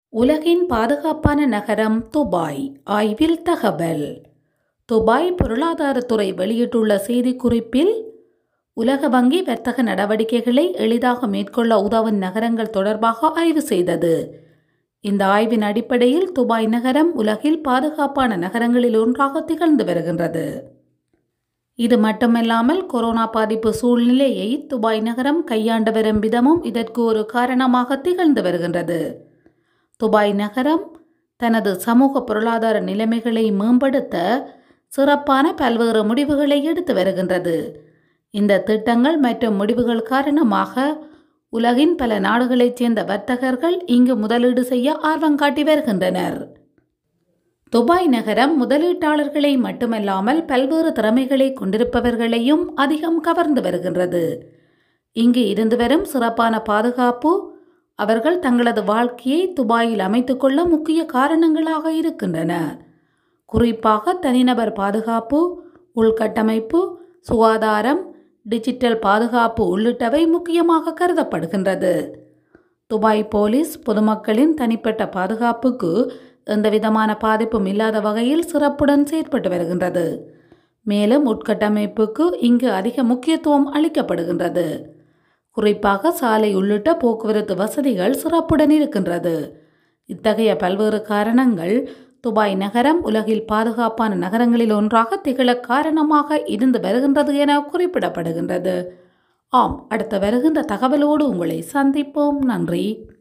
உலகின் பாதுகாப்பான நகரம் துபாய் ஆய்வில் தகவல் துபாய் பொருளாதாரத்துறை வெளியிட்டுள்ள செய்திக்குறிப்பில் உலக வங்கி வர்த்தக நடவடிக்கைகளை எளிதாக மேற்கொள்ள உதவும் நகரங்கள் தொடர்பாக ஆய்வு செய்தது இந்த ஆய்வின் அடிப்படையில் துபாய் நகரம் உலகில் பாதுகாப்பான நகரங்களில் ஒன்றாக திகழ்ந்து வருகின்றது இது மட்டுமல்லாமல் கொரோனா பாதிப்பு சூழ்நிலையை துபாய் நகரம் கையாண்டு வரும் விதமும் இதற்கு ஒரு காரணமாக திகழ்ந்து வருகின்றது துபாய் நகரம் தனது சமூக பொருளாதார நிலைமைகளை மேம்படுத்த சிறப்பான பல்வேறு முடிவுகளை எடுத்து வருகின்றது இந்த திட்டங்கள் மற்றும் முடிவுகள் காரணமாக உலகின் பல நாடுகளைச் சேர்ந்த வர்த்தகர்கள் இங்கு முதலீடு செய்ய ஆர்வம் காட்டி வருகின்றனர் துபாய் நகரம் முதலீட்டாளர்களை மட்டுமல்லாமல் பல்வேறு திறமைகளை கொண்டிருப்பவர்களையும் அதிகம் கவர்ந்து வருகின்றது இங்கு இருந்து வரும் சிறப்பான பாதுகாப்பு அவர்கள் தங்களது வாழ்க்கையை துபாயில் அமைத்துக்கொள்ள முக்கிய காரணங்களாக இருக்கின்றன குறிப்பாக தனிநபர் பாதுகாப்பு உள்கட்டமைப்பு சுகாதாரம் டிஜிட்டல் பாதுகாப்பு உள்ளிட்டவை முக்கியமாக கருதப்படுகின்றது துபாய் போலீஸ் பொதுமக்களின் தனிப்பட்ட பாதுகாப்புக்கு எந்தவிதமான பாதிப்பும் இல்லாத வகையில் சிறப்புடன் செயற்பட்டு வருகின்றது மேலும் உட்கட்டமைப்புக்கு இங்கு அதிக முக்கியத்துவம் அளிக்கப்படுகின்றது குறிப்பாக சாலை உள்ளிட்ட போக்குவரத்து வசதிகள் சிறப்புடன் இருக்கின்றது இத்தகைய பல்வேறு காரணங்கள் துபாய் நகரம் உலகில் பாதுகாப்பான நகரங்களில் ஒன்றாக திகழ காரணமாக இருந்து வருகின்றது என குறிப்பிடப்படுகின்றது ஆம் அடுத்த வருகின்ற தகவலோடு உங்களை சந்திப்போம் நன்றி